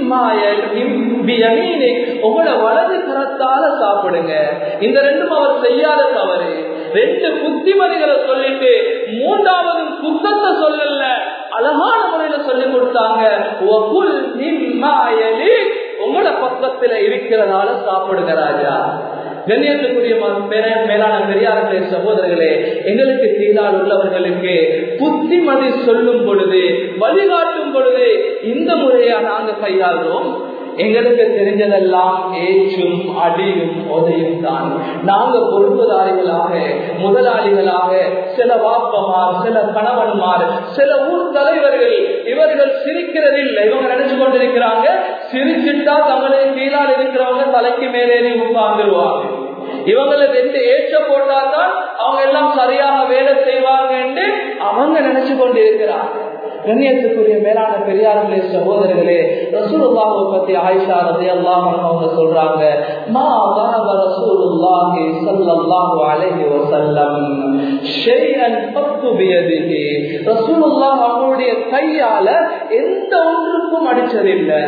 உங்களோட வலது கரத்தால சாப்பிடுங்க இந்த ரெண்டும் அவர் செய்யாத தவறு ரெண்டு புத்திமதிகளை சொல்லிட்டு மூன்றாவது குத்தத்தை சொல்லல அழகான முறையில சொல்லி கொடுத்தாங்க ஒகுல் மிம்மாயலி உங்களோட பக்கத்துல இருக்கிறதால சாப்பிடுங்க ராஜா கண்ணியத்துக்குரிய மேலான பெரியார்களே சகோதரர்களே எங்களுக்கு கீழால் உள்ளவர்களுக்கு புத்திமதி சொல்லும் பொழுது வழிகாட்டும் பொழுது இந்த முறையா நாங்க கையாளுறோம் எங்களுக்கு தெரிஞ்சதெல்லாம் ஏற்றும் அடியும் உதயும் தான் நாங்க பொறுப்புதாரிகளாக முதலாளிகளாக சில வாப்பமார் சில கணவன்மார் சில ஊர் தலைவர்கள் இவர்கள் சிரிக்கிறதில்லை இவங்க நினைச்சு கொண்டிருக்கிறாங்க சிரிச்சுட்டா தங்களுக்கு கீழால் இருக்கிறவங்க தலைக்கு மேலேறி உட்கார்ந்துருவாங்க இவங்களை ரெண்டு ஏற்ற போட்டாதான் அவங்க எல்லாம் சரியாக வேலை செய்வாங்க என்று அவங்க நினைச்சு கொண்டிருக்கிறாங்க கண்ணியத்துக்குரிய மேலான பெரியார்களே சகோதரர்களே ரசூலுல்லாஹை பத்தி ஆயிஷா ரலியல்லாஹு அன்ஹா அவங்க சொல்றாங்க மா ضرب رسول الله صلى الله عليه وسلم شيئا قط بيده رسول الله அவருடைய கையால எந்த ஒன்றுக்கும் அடிச்சதில்லை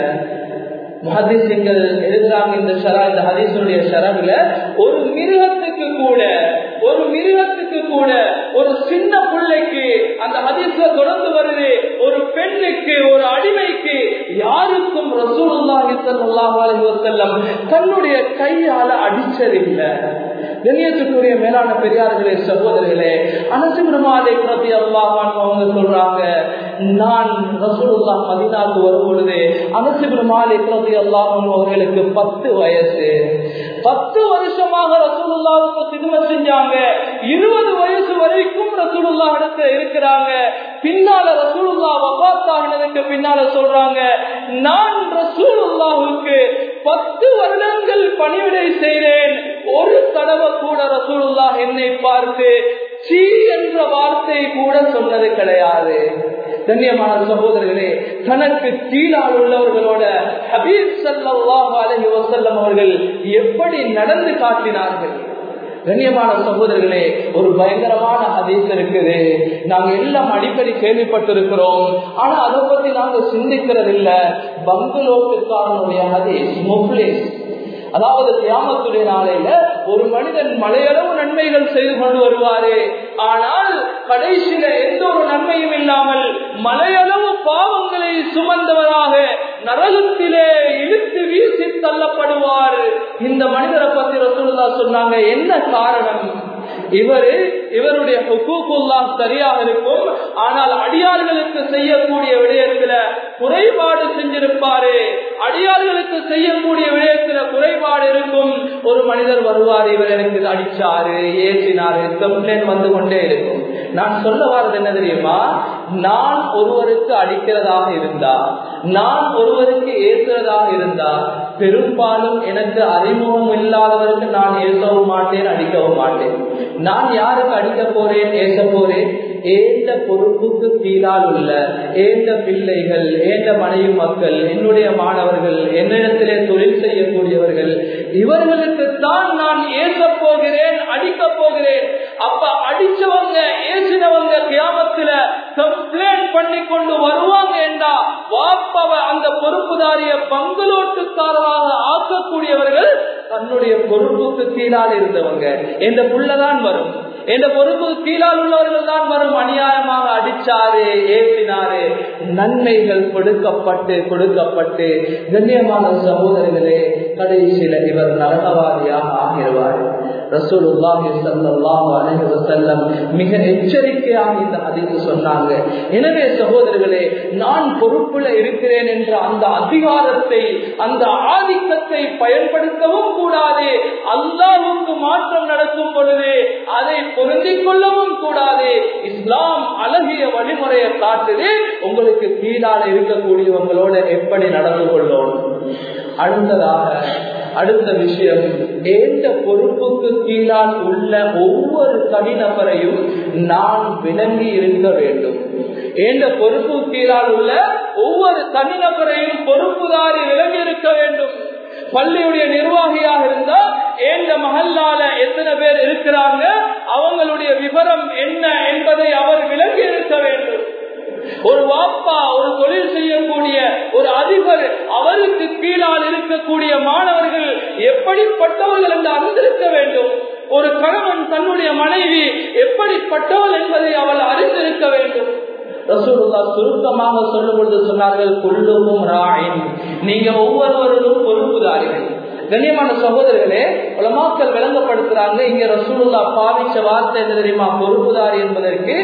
முஹதிசிங்கள் எழுதுறாங்க இந்த ஷரா இந்த ஹதீஸுடைய ஷரவுல ஒரு மிருகத்துக்கு கூட ஒரு மிருகத்துக்கு கூட ஒரு சின்ன பிள்ளைக்கு அந்த ஹதீஸ்ல தொடர்ந்து வருது ஒரு பெண்ணுக்கு ஒரு அடிமைக்கு யாருக்கும் ரசூலுல்லாஹி ஸல்லல்லாஹு அலைஹி வஸல்லம் தன்னுடைய கையால அடிச்சதில்லை கண்ணியத்துக்குரிய மேலான பெரியார்களே சகோதரர்களே அனசிபிரமாலை பிரதி அல்லாஹான் அவங்க சொல்றாங்க நான் ரசூலுல்லா மதினாக்கு வரும் பொழுது அனசிபிரமாலை பிரதி அல்லாஹன் அவர்களுக்கு பத்து வயசு பத்து வருஷமாக ரசூலுல்லாவுக்கு சினிமா செஞ்சாங்க இருபது வயசு வரைக்கும் ரசூலுல்லா இடத்துல இருக்கிறாங்க பின்னால ரசூலுல்லா வபாத்தாகினதுக்கு பின்னால சொல்றாங்க நான் ரசூலுல்லாவுக்கு பத்து வருடங்கள் பணிவிடை செய்தேன் ஒரு தடவை கூட ரசூலுல்லா என்னை பார்த்து சீ என்ற வார்த்தை கூட சொன்னது கிடையாது கண்ணியமான சகோதரர்களே தனக்கு கீழால் உள்ளவர்களோட ஹபீப் சல்லாஹ் அலஹி வசல்லம் அவர்கள் எப்படி நடந்து காட்டினார்கள் கண்ணியமான சகோதரர்களே ஒரு பயங்கரமான ஹதீஸ் இருக்குது நாங்க எல்லாம் அடிக்கடி கேள்விப்பட்டிருக்கிறோம் ஆனா அதை பத்தி நாங்க சிந்திக்கிறது இல்ல பங்களோட்டுக்காரனுடைய ஹதீஸ் முப்ளிஸ் அதாவது தியாமத்துடைய நாளையில ஒரு மனிதன் மலையளவு நன்மைகள் செய்து கொண்டு வருவாரு ஆனால் கடைசியில எந்த ஒரு நன்மையும் இல்லாமல் மலையளவு பாவங்களை சுமந்தவராக நரகத்திலே இழுத்து வீசி தள்ளப்படுவார் இந்த மனிதரை பத்தி ரசூல்லா சொன்னாங்க என்ன காரணம் இவரு இவருடைய ஹுக்கூக்குல்லாம் சரியாக இருக்கும் ஆனால் அடியார்களுக்கு செய்யக்கூடிய விடயத்துல குறைபாடு செஞ்சிருப்பாரு அடியார்களுக்கு செய்யக்கூடிய விடயத்துல குறைபாடு இருக்கும் ஒரு மனிதர் வருவார் இவர் எனக்கு அடிச்சாரு ஏசினாரு கம்ப்ளைண்ட் வந்து கொண்டே இருக்கும் நான் சொல்ல வர்றது என்ன தெரியுமா நான் ஒருவருக்கு அடிக்கிறதாக இருந்தா நான் ஒருவருக்கு ஏசுறதாக இருந்தா பெரும்பாலும் எனக்கு அறிமுகம் இல்லாதவருக்கு நான் ஏசவும் மாட்டேன் அடிக்கவும் மாட்டேன் நான் யாருக்கு அடிக்க போறேன் ஏச போறேன் ஏந்த பொறுப்புக்கு கீழால் உள்ள ஏந்த பிள்ளைகள் ஏந்த மனைவி மக்கள் என்னுடைய மாணவர்கள் என்னிடத்திலே தொழில் செய்யக்கூடியவர்கள் இவர்களுக்கு தான் நான் ஏச போகிறேன் அடிக்க போகிறேன் அப்ப அடிச்சவங்க ஏசினவங்க கிராமத்துல கம்ப்ளைண்ட் பண்ணி கொண்டு வருவாங்க என்றா வாப்பவ அந்த பொறுப்புதாரிய பங்களோட்டுக்காரராக ஆக்கக்கூடியவர்கள் தன்னுடைய பொறுப்புக்கு கீழால் இருந்தவங்க எந்த புள்ளதான் வரும் எந்த பொறுப்புக்கு கீழால் உள்ளவர்கள் தான் வரும் அநியாயமாக அடிச்சாரு ஏற்றினாரு நன்மைகள் கொடுக்கப்பட்டு கொடுக்கப்பட்டு கண்ணியமான சகோதரர்களே கடைசியில இவர் நரகவாதியாக ஆகிடுவார் ரசூலுல்லாஹி ஸல்லல்லாஹு அலைஹி வஸல்லம் மிக எச்சரிக்கையாக இந்த ஹதீஸ் சொன்னாங்க எனவே சகோதரர்களே நான் பொறுப்புல இருக்கிறேன் என்ற அந்த அதிகாரத்தை அந்த ஆதிக்கத்தை பயன்படுத்தவும் கூடாது அல்லாஹ்வுக்கு மாற்றம் நடக்கும் பொழுது அதை பொருந்திக் கொள்ளவும் கூடாது இஸ்லாம் அழகிய வழிமுறையை காட்டுது உங்களுக்கு கீழால இருக்கக்கூடியவங்களோட எப்படி நடந்து கொள்ளணும் அடுத்ததாக அடுத்த விஷயம் எந்த பொறுப்புக்கு கீழால் உள்ள ஒவ்வொரு தனிநபரையும் நான் விளங்கி இருக்க வேண்டும் எந்த பொறுப்பு கீழால் உள்ள ஒவ்வொரு தனிநபரையும் பொறுப்புதாரி விளங்கி இருக்க வேண்டும் பள்ளியுடைய நிர்வாகியாக இருந்தா ஏந்த மகல்லால எத்தனை பேர் இருக்கிறாங்க அவங்களுடைய விவரம் என்ன என்பதை அவர் விளங்கி இருக்க வேண்டும் ஒரு வாப்பா ஒரு தொழில் செய்யக்கூடிய ஒரு அதிபர் அவருக்கு கீழால் இருக்கக்கூடிய மாணவர்கள் எப்படிப்பட்டவர்கள் என்று அறிந்திருக்க வேண்டும் ஒரு கணவன் தன்னுடைய மனைவி எப்படிப்பட்டவள் என்பதை அவள் அறிந்திருக்க வேண்டும் ரசூலுல்லா சுருக்கமாக சொல்லும் பொழுது சொன்னார்கள் கொள்ளும் ராயின் நீங்க ஒவ்வொருவரும் பொறுப்புதாரிகள் கண்ணியமான சகோதரர்களே உலமாக்கள் விளங்கப்படுத்துறாங்க இங்க ரசூலுல்லா பாவிச்ச வார்த்தை என்ன தெரியுமா பொறுப்புதாரி என்பதற்கு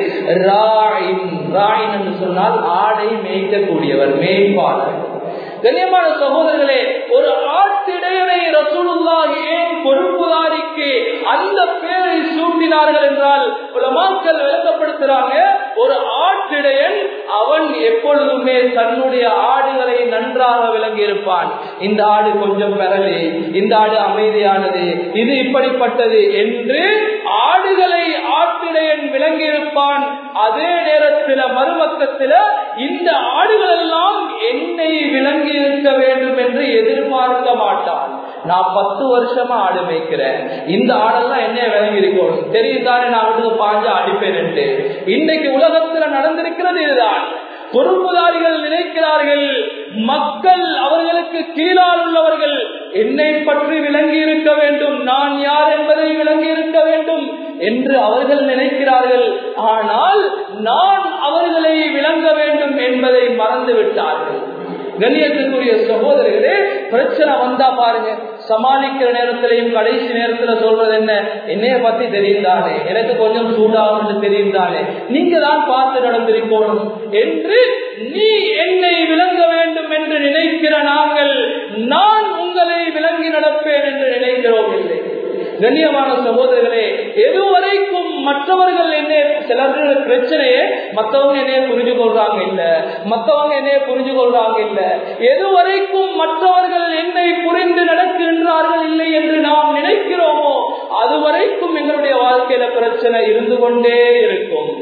ராயின் ராயின் என்று சொன்னால் ஆடை மேய்க்கக்கூடியவர் மேய்ப்பாளர் கண்ணியமான சகோதரர்களே ஒரு ஆட்டிடையனை ரசூலுல்லா ஏன் பொறுப்புதாரிக்கு அந்த பேரை சூட்டினார்கள் என்றால் உலமாக்கள் விளக்கப்படுத்துறாங்க ஒரு ஆட்டிடையன் அவன் எப்பொழுதுமே தன்னுடைய ஆடுகளை நன்றாக விளங்கி இருப்பான் இந்த ஆடு கொஞ்சம் பெறலே இந்த ஆடு அமைதியானது இது இப்படிப்பட்டது என்று ஆடுகளை ஆட்டிடையன் விளங்கி இருப்பான் அதே நேரத்தில் மறுபக்கத்தில் என்று எதிர்பார்க்க மாட்டான் நான் பத்து வருஷமா ஆடு மேய்க்கிறேன் இந்த ஆடெல்லாம் என்ன விளங்கி இருக்கணும் தெரியும் தானே நான் வீட்டுக்கு பாஞ்சா அடிப்பேன் இன்னைக்கு உலகத்துல நடந்திருக்கிறது இதுதான் பொறுப்புதாரிகள் நினைக்கிறார்கள் மக்கள் அவர்களுக்கு கீழால் உள்ளவர்கள் என்னை பற்றி விளங்கி இருக்க வேண்டும் நான் யார் என்பதை விளங்கி இருக்க வேண்டும் என்று அவர்கள் நினைக்கிறார்கள் ஆனால் நான் அவர்களை விளங்க வேண்டும் என்பதை மறந்து விட்டார்கள் கண்ணியத்துக்குரிய சகோதரர்களே பிரச்சனை வந்தா பாருங்க சமாளிக்கிற நேரத்திலையும் கடைசி நேரத்துல சொல்றது என்ன என்னைய பத்தி தெரியும் தானே எனக்கு கொஞ்சம் சூடாகும் தெரியும் தானே நீங்க தான் பார்த்து நடந்திருக்கணும் என்று நீ என்னை விளங்க வேண்டும் என்று நினைக்கிற நாங்கள் நான் உங்களை விளங்கி நடப்பேன் என்று நினைக்கிறோம் இல்லை கண்ணியமான சகோதரர்களே எதுவரைக்கும் மற்றவர்கள் என்ன சிலர்கள் பிரச்சனையே மற்றவங்க என்னைய புரிஞ்சு கொள்றாங்க இல்ல மற்றவங்க என்னைய புரிஞ்சு கொள்றாங்க இல்ல எதுவரைக்கும் மற்றவர்கள் என்னை புரிந்து நடக்கின்றார்கள் இல்லை என்று நாம் நினைக்கிறோமோ அதுவரைக்கும் எங்களுடைய வாழ்க்கையில பிரச்சனை இருந்து கொண்டே இருக்கும்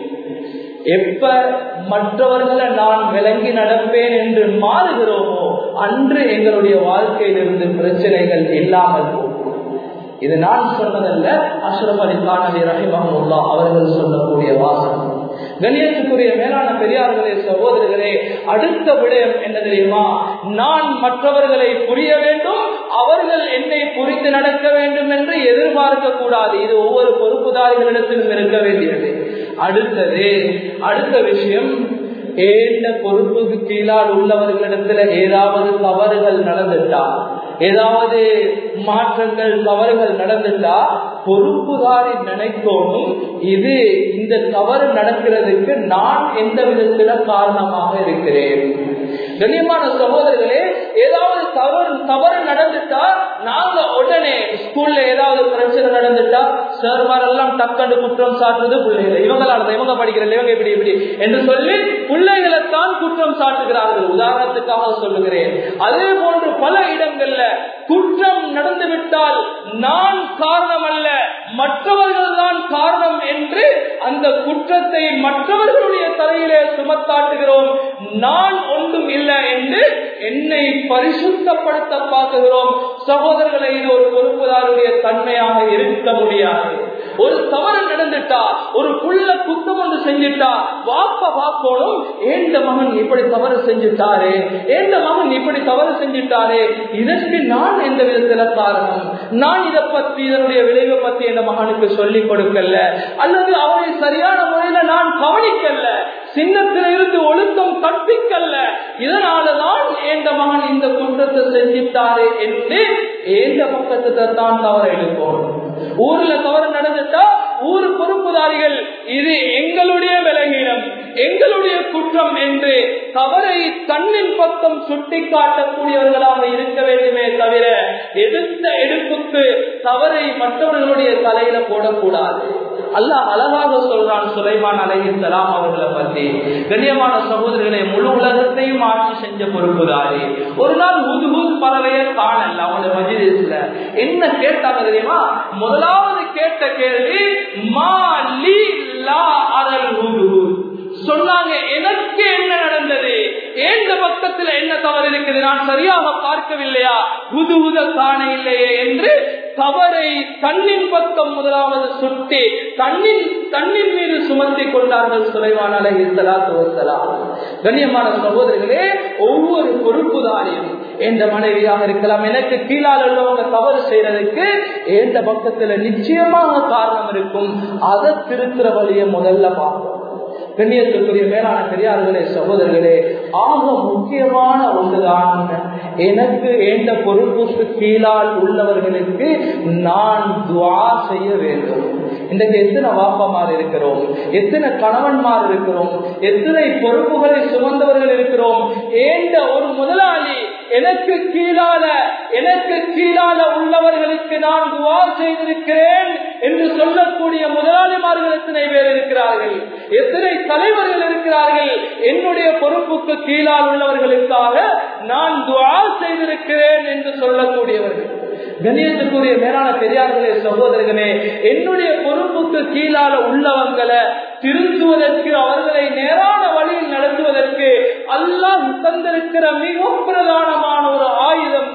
எப்ப மற்றவர்களை நான் விளங்கி நடப்பேன் என்று மாறுகிறோமோ அன்று எங்களுடைய வாழ்க்கையிலிருந்து பிரச்சனைகள் இல்லாமல் போகும் இது நான் சொன்னதல்ல அஷ்ரப் அலி கானவி ரஹிமஹமுல்லா அவர்கள் சொல்லக்கூடிய வாசகம் கணியத்துக்குரிய மேலான பெரியார்களே சகோதரர்களே அடுத்த விடயம் என்ன தெரியுமா நான் மற்றவர்களை புரிய வேண்டும் அவர்கள் என்னை புரிந்து நடக்க வேண்டும் என்று எதிர்பார்க்க கூடாது இது ஒவ்வொரு பொறுப்புதாரிகளிடத்திலும் இருக்க வேண்டியது அடுத்தது அடுத்த விஷயம் ஏந்த பொறுப்புக்கு கீழால் உள்ளவர்களிடத்துல ஏதாவது தவறுகள் நடந்துட்டா ஏதாவது மாற்றங்கள் தவறுகள் நடந்துட்டா பொறுப்புதாரி நினைக்கணும் இது இந்த தவறு நடக்கிறதுக்கு நான் எந்த விதத்தில காரணமாக இருக்கிறேன் கண்ணியமான சகோதரர்களே ஏதாவது தவறு தவறு நடந்துட்டா நாங்க உடனே ஸ்கூல்ல ஏதாவது பிரச்சனை நடந்துட்டா சார்மார் எல்லாம் டக்கண்டு குற்றம் சாட்டுறது பிள்ளைகளை இவங்களால இவங்க படிக்கிறல இவங்க இப்படி இப்படி என்று சொல்லி பிள்ளைகளை தான் குற்றம் சாட்டுகிறார்கள் உதாரணத்துக்காக சொல்லுகிறேன் அதே போன்று பல இடங்கள்ல குற்றம் நடந்துவிட்டால் நான் காரணம் அல்ல மற்றவர்கள் தான் காரணம் என்று அந்த குற்றத்தை மற்றவர்களுடைய தலையிலே சுமத்தாட்டுகிறோம் நான் ஒன்றும் இல்லை என்று என்னை பரிசுத்தப்படுத்த பார்க்குகிறோம் சகோதரர்களை இது ஒரு பொறுப்புதாருடைய தன்மையாக இருக்க முடியாது ஒரு தவறு நடந்துட்டா ஒரு புள்ள குத்தம் ஒன்று செஞ்சுட்டா வாப்ப வாக்கோடும் ஏந்த மகன் இப்படி தவறு செஞ்சுட்டாரே ஏந்த மகன் இப்படி தவறு செஞ்சுட்டாரே இதற்கு நான் எந்த விதத்துல காரணம் நான் இதை பத்தி இதனுடைய விளைவை பத்தி என் மகனுக்கு சொல்லிக் கொடுக்கல அல்லது அவனை சரியான முறையில நான் கவனிக்கல சின்னத்தில இருந்து ஒழுக்கம் கற்பிக்கல்ல இதனாலதான் ஏந்த மகன் இந்த குற்றத்தை செஞ்சிட்டாரே என்று ஏந்த பக்கத்தை தான் தவற எடுக்கணும் ஊர்ல தவறு நடந்துட்டா ஊர் பொறுப்புதாரிகள் இது எங்களுடைய விலகீனம் எங்களுடைய குற்றம் என்று தவறை தன்னின் பக்கம் சுட்டி காட்டக்கூடியவர்களாக இருக்க வேண்டுமே தவிர எடுத்த எடுப்புக்கு தவறை மற்றவர்களுடைய தலையில போடக்கூடாது அல்லாஹ் அழகாக சொல்றான் சுலைமான் அலைஹிஸ்லாம் அவர்களை பற்றி கண்ணியமான சகோதரர்களை முழு உலகத்தையும் ஆட்சி செஞ்ச பொறுப்புதாரி ஒரு நாள் முதுகுல் பறவைய காணல அவங்க மஜிலிஸ்ல என்ன கேட்டாங்க தெரியுமா முதலாவது கேட்ட கேள்வி மா லீ லா அரல் ஹுதுஹுத் சொன்னாங்க எனக்கு என்ன நடந்தது ஏந்த பக்கத்துல என்ன தவறு இருக்குது நான் சரியாக பார்க்கவில்லையா புது உத காண இல்லையே என்று தவறை தன்னின் பக்கம் முதலாவது சுட்டி தன்னின் தன்னின் மீது சுமத்தி கொண்டார்கள் சுலைவான் அலஹி சலாத்து வசலாம் கண்ணியமான சகோதரர்களே ஒவ்வொரு பொறுப்புதாரியும் எந்த மனைவியாக இருக்கலாம் எனக்கு கீழால் உள்ளவங்க தவறு செய்யறதுக்கு எந்த பக்கத்துல நிச்சயமாக காரணம் இருக்கும் அதை திருத்துற வழியை முதல்ல பார்க்கணும் கண்ணியத்துக்குரிய மேலான பெரியார்களே சகோதரர்களே ஆக முக்கியமான ஒன்றுதான் எனக்கு எந்த பொறுப்புக்கு கீழால் உள்ளவர்களுக்கு நான் துவா செய்ய வேண்டும் இன்றைக்கு எத்தனை வாப்பமார் இருக்கிறோம் எத்தனை கணவன்மார் இருக்கிறோம் எத்தனை பொறுப்புகளை சுமந்தவர்கள் இருக்கிறோம் ஏண்ட ஒரு முதலாளி எனக்கு கீழால எனக்கு கீழால உள்ளவர்களுக்கு நான் துவா செய்திருக்கிறேன் என்று சொல்லக்கூடிய முதலாளிமார்கள் எத்தனை பேர் இருக்கிறார்கள் எத்தனை தலைவர்கள் இருக்கிறார்கள் என்னுடைய பொறுப்புக்கு கீழால் உள்ளவர்களுக்காக நான் துவா செய்திருக்கிறேன் என்று சொல்லக்கூடியவர்கள் கணியத்துக்குரிய மேலான பெரியார்களே சகோதரர்களே என்னுடைய பொறுப்புக்கு கீழால உள்ளவங்களை திருத்துவதற்கு அவர்களை நேரான வழியில் நடத்துவதற்கு அல்லாஹ் தந்திருக்கிற மிக பிரதானமான ஒரு ஆயுதம்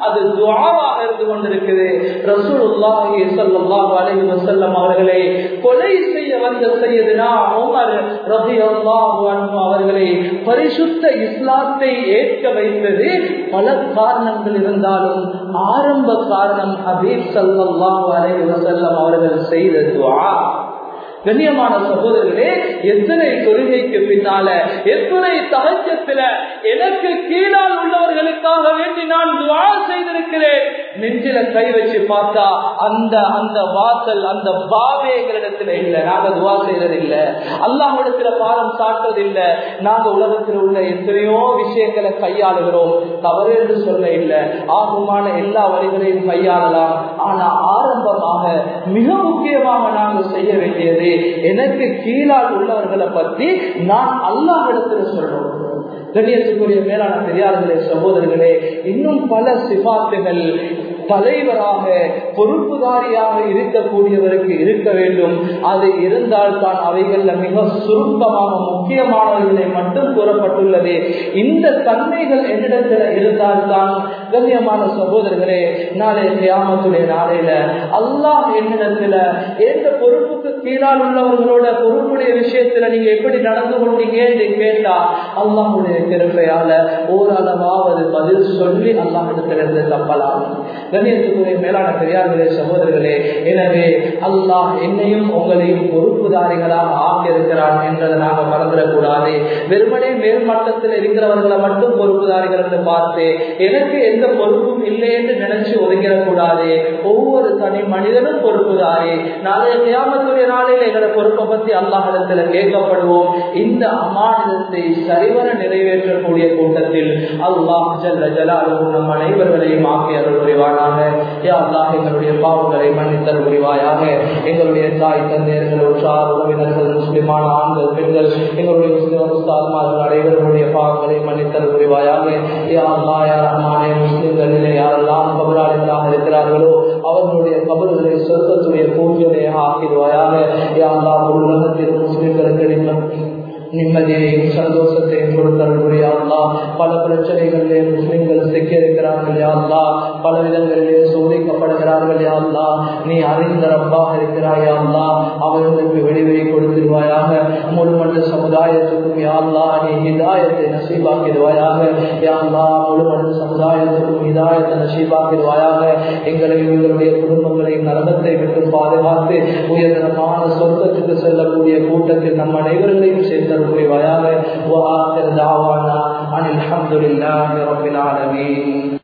அது துவாவாக இருந்து கொண்டிருக்குது ரசூலுல்லாஹி ஸல்லல்லாஹு அலைஹி வஸல்லம் அவர்களை கொலை செய்ய வந்த சையதுனா உமர் ரலியல்லாஹு அன்ஹு அவர்களை பரிசுத்த இஸ்லாத்தை ஏற்க வைத்தது பல காரணங்கள் இருந்தாலும் ஆரம்ப காரணம் ஹபீப் ஸல்லல்லாஹு அலைஹி வஸல்லம் அவர்கள் செய்த துஆ கண்ணியமான சகோதரர்களே எத்தனை கொள்கைக்கு பின்னால எத்தனை தகச்சத்துல எனக்கு கீழால் உள்ளவர்களுக்காக வேண்டி நான் துவா செய்திருக்கிறேன் நெஞ்சில கை வச்சு பார்த்தா அந்த அந்த வாசல் அந்த பாவே எங்களிடத்துல இல்ல நாங்க துவா செய்யறது இல்ல அல்லாஹிடத்துல பாரம் சாட்டுறது இல்ல நாங்க உலகத்தில் உள்ள எத்தனையோ விஷயங்களை கையாளுகிறோம் தவறு என்று சொல்ல இல்லை ஆகுமான எல்லா வழிகளையும் கையாளலாம் ஆனா ஆரம்பமாக மிக முக்கியமாக நாங்கள் செய்ய வேண்டியது எனக்கு கீழால் உள்ளவர்களை பத்தி நான் அல்லாஹிடத்துல சொல்றோம் கண்ணியத்துக்குரிய மேலான பெரியார்களே சகோதரர்களே இன்னும் பல சிபாத்துகள் தலைவராக பொறுப்புதாரியாக இருக்கக்கூடியவருக்கு இருக்க வேண்டும் அது இருந்தால் தான் அவைகள்ல மிக சுருக்கமாக முக்கியமானவர்களை மட்டும் கூறப்பட்டுள்ளது இந்த தன்மைகள் என்னிடத்துல இருந்தால் தான் கண்ணியமான சகோதரர்களே நாளை கியாமத்துடைய நாளையில அல்லாஹ் என்னிடத்துல எந்த பொறுப்புக்கு கீழால் உள்ளவர்களோட பொறுப்புடைய விஷயத்துல நீங்க எப்படி நடந்து கொண்டீங்க என்று கேட்டா அல்லாஹுடைய கிருப்பையால ஓரளவாவது பதில் சொல்லி அல்லாஹ் இடத்திலிருந்து தப்பலாம் கண்ணியத்துக்குரிய மேலான பெரியார்களே சகோதரர்களே எனவே அல்லாஹ் என்னையும் உங்களையும் பொறுப்புதாரிகளாக ஆக்கியிருக்கிறான் என்றதை நாங்க மறந்துடக்கூடாது வெறுமனே மேல்மட்டத்தில் இருக்கிறவர்களை மட்டும் பொறுப்புதாரிகள் என்று பார்த்து எனக்கு எந்த பொறுப்பும் இல்லை என்று நினைச்சு ஒதுங்கிடக்கூடாது ஒவ்வொரு தனி மனிதனும் பொறுப்புதாரி நாளைய கியாமத்துடைய நாளில் எங்களோட பொறுப்பை பத்தி அல்லாஹிடத்துல கேட்கப்படுவோம் இந்த அமானிதத்தை சரிவர நிறைவேற்றக்கூடிய கூட்டத்தில் அல்லாஹ் ஜல்ல ஜலாலும் நம் அனைவர்களையும் ஆக்கி அருள் புரிவானாக யா அல்லாஹ் எங்களுடைய பாவங்களை மன்னித்தல் புரிவாயாக எங்களுடைய தாய் தந்தையர்கள் உற்றார் உறவினர்கள் முஸ்லிமான ஆண்கள் பெண்கள் எங்களுடைய முஸ்லிம் உஸ்தாத்மார்கள் அனைவர்களுடைய பாவங்களை மன்னித்தல் புரிவாயாக யா அல்லாஹ் யா ரஹ்மானே முஸ்லிம்களிலே யாரெல்லாம் கபராளிகளாக இருக்கிறார்களோ அவர்களுடைய கபறுகளை சொர்க்கத்துடைய பூஜையாக ஆக்கிடுவாயாக யா அல்லாஹ் உலகத்தில் முஸ்லிம்களுக்கு நிம்மதியையும் சந்தோஷத்தையும் கொடுத்தருடைய அல்லா பல பிரச்சனைகளிலே முஸ்லிம்கள் சிக்க இருக்கிறார்கள் யாழ்லா பல விதங்களிலே சோதிக்கப்படுகிறார்கள் யாழ்லா நீ அறிந்த ரப்பாக இருக்கிறாய் அல்லா அவர்களுக்கு விடுவை கொடுத்திருவாயாக முழுமன்ற சமுதாயத்துக்கும் யாழ்லா நீ ஹிதாயத்தை நசீபாக்கிடுவாயாக யாழ்லா முழுமன்ற சமுதாயத்துக்கும் ஹிதாயத்தை நசீபாக்கிடுவாயாக எங்களையும் எங்களுடைய குடும்பங்களையும் நரகத்தை விட்டு பாதுகாத்து உயர்தரமான சொர்க்கத்துக்கு செல்லக்கூடிய கூட்டத்தில் நம் அனைவர்களையும் சேர்த்தல் புரிவாயாக وآخر دعوانا عن الحمد لله رب العالمين